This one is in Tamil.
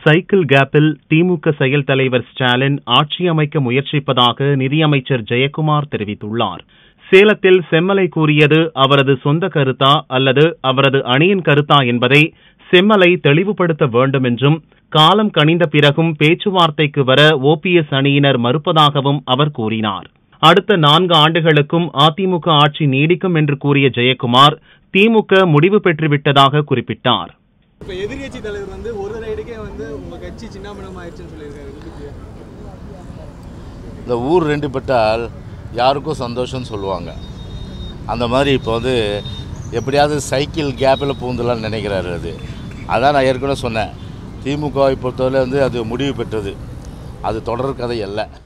சைக்கிள் கேப்பில் திமுக செயல் தலைவர் ஸ்டாலின் ஆட்சி அமைக்க முயற்சிப்பதாக நிதியமைச்சர் ஜெயக்குமார் தெரிவித்துள்ளார் சேலத்தில் செம்மலை கூறியது அவரது சொந்த கருத்தா அல்லது அவரது அணியின் கருத்தா என்பதை செம்மலை தெளிவுபடுத்த வேண்டும் என்றும் காலம் கனிந்த பிறகும் பேச்சுவார்த்தைக்கு வர ஓபிஎஸ் அணியினர் மறுப்பதாகவும் அவர் கூறினார் அடுத்த நான்கு ஆண்டுகளுக்கும் அதிமுக ஆட்சி நீடிக்கும் என்று கூறிய ஜெயக்குமார் திமுக முடிவு பெற்றுவிட்டதாக குறிப்பிட்டார் இப்ப எதிர்க்கட்சி தலைவர் வந்து ஒரு ரைடுக்கே வந்து உங்க கட்சி சின்னாபின்னம் ஆயிடுச்சுன்னு சொல்லியிருக்காரு இது பத்தி. இந்த ஊர் ரெண்டு பட்டால் யாருக்கும் சந்தோஷம்னு சொல்லுவாங்க அந்த மாதிரி இப்போ வந்து எப்படியாவது சைக்கிள் கேப்பில் பூந்துலான்னு நினைக்கிறாரு அது அதான் நான் ஏற்கனவே சொன்னேன் திமுகவை பொறுத்தவரை வந்து அது முடிவு பெற்றது அது தொடர் கதை அல்ல